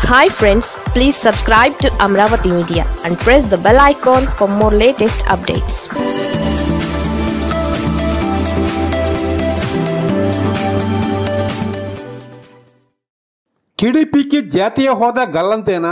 hi friends please subscribe to Amaravati media and press the bell icon for more latest updates టీడీపీకి జాతీయ హోదా గల్లంతేనా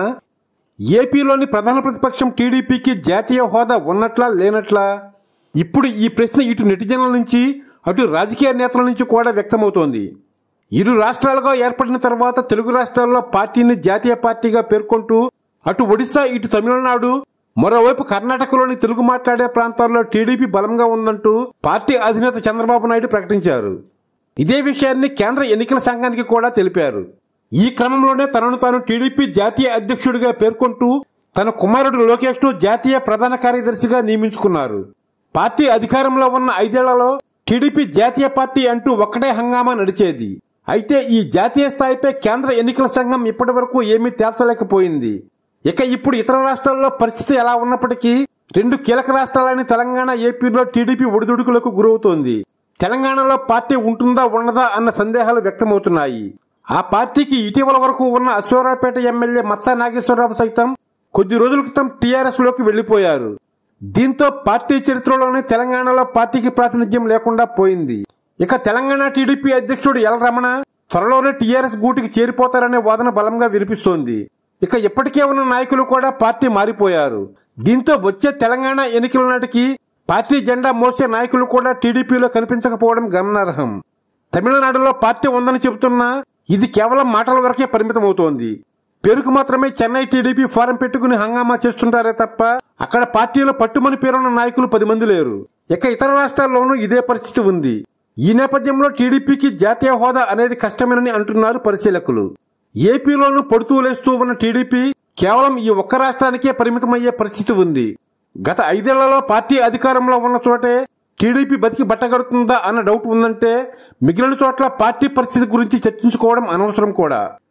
ఏపీలోని ప్రధాన ప్రతిపక్షం టీడీపీకి జాతీయ హోదా ఉన్నట్లా లేనట్లా ఇప్పుడు ఈ ప్రశ్న ఇటు నెటిజన్ల నుంచి అటు రాజకీయ నేతల నుంచి కూడా వ్యక్తమవుతోంది ఇరు రాష్ట్రాలుగా ఏర్పడిన తర్వాత తెలుగు రాష్ట్రాల్లో పార్టీని జాతీయ పార్టీగా పేర్కొంటూ అటు ఒడిశా ఇటు తమిళనాడు మరోవైపు కర్ణాటకలోని తెలుగు మాట్లాడే ప్రాంతాల్లో టీడీపీ బలంగా ఉందంటూ పార్టీ అధినేత చంద్రబాబు నాయుడు ప్రకటించారు ఇదే విషయాన్ని కేంద్ర ఎన్నికల సంఘానికి కూడా తెలిపారు ఈ క్రమంలోనే తనను తాను టీడీపీ జాతీయ అధ్యక్షుడిగా పేర్కొంటూ తన కుమారుడు లోకేష్ ను జాతీయ ప్రధాన కార్యదర్శిగా నియమించుకున్నారు పార్టీ అధికారంలో ఉన్న ఐదేళ్లలో టీడీపీ జాతీయ పార్టీ అంటూ ఒక్కటే హంగామా నడిచేది అయితే ఈ జాతీయ స్థాయిపై కేంద్ర ఎన్నికల సంఘం ఇప్పటి వరకు ఏమీ తేల్చలేకపోయింది ఇక ఇప్పుడు ఇతర రాష్ట్రాల్లో పరిస్థితి ఎలా ఉన్నప్పటికీ రెండు కీలక రాష్ట్రాలైన తెలంగాణ ఏపీలో టీడీపీ ఒడిదుడుకులకు గురవుతోంది తెలంగాణలో పార్టీ ఉంటుందా ఉండదా అన్న సందేహాలు వ్యక్తమవుతున్నాయి ఆ పార్టీకి ఇటీవల వరకు ఉన్న అశ్వరావుపేట ఎమ్మెల్యే మత్స నాగేశ్వరరావు సైతం కొద్ది రోజుల క్రితం టీఆర్ఎస్ లోకి వెళ్లిపోయారు దీంతో పార్టీ చరిత్రలోనే తెలంగాణలో పార్టీకి ప్రాతినిధ్యం లేకుండా పోయింది ఇక తెలంగాణ టీడీపీ అధ్యక్షుడు ఎల్ రమణ త్వరలోనే టీఆర్ఎస్ గూటికి చేరిపోతారనే వాదన బలంగా వినిపిస్తోంది ఇక ఇప్పటికే ఉన్న నాయకులు కూడా పార్టీ మారిపోయారు దీంతో వచ్చే తెలంగాణ ఎన్నికల నాటికి పార్టీ జెండా మోసే నాయకులు కూడా టీడీపీలో కనిపించకపోవడం గమనార్హం తమిళనాడులో పార్టీ ఉందని చెబుతున్నా ఇది కేవలం మాటల వరకే పరిమితమవుతోంది పేరుకు మాత్రమే చెన్నై టీడీపీ ఫారం పెట్టుకుని హంగామా చేస్తుంటారే తప్ప అక్కడ పార్టీలో పట్టుమని పేరున్న నాయకులు పది మంది లేరు ఇక ఇతర రాష్ట్రాల్లోనూ ఇదే పరిస్థితి ఉంది ఈ నేపథ్యంలో టీడీపీకి జాతీయ హోదా అనేది కష్టమేనని అంటున్నారు పరిశీలకులు ఏపీలోనూ పడుతూ లేస్తూ ఉన్న టీడీపీ కేవలం ఈ ఒక్క రాష్ట్రానికే పరిమితమయ్యే పరిస్థితి ఉంది గత ఐదేళ్లలో పార్టీ అధికారంలో ఉన్న చోటే టీడీపీ బతికి బట్టగడుతుందా అన్న డౌట్ ఉందంటే మిగిలిన చోట్ల పార్టీ పరిస్థితి గురించి చర్చించుకోవడం అనవసరం కూడా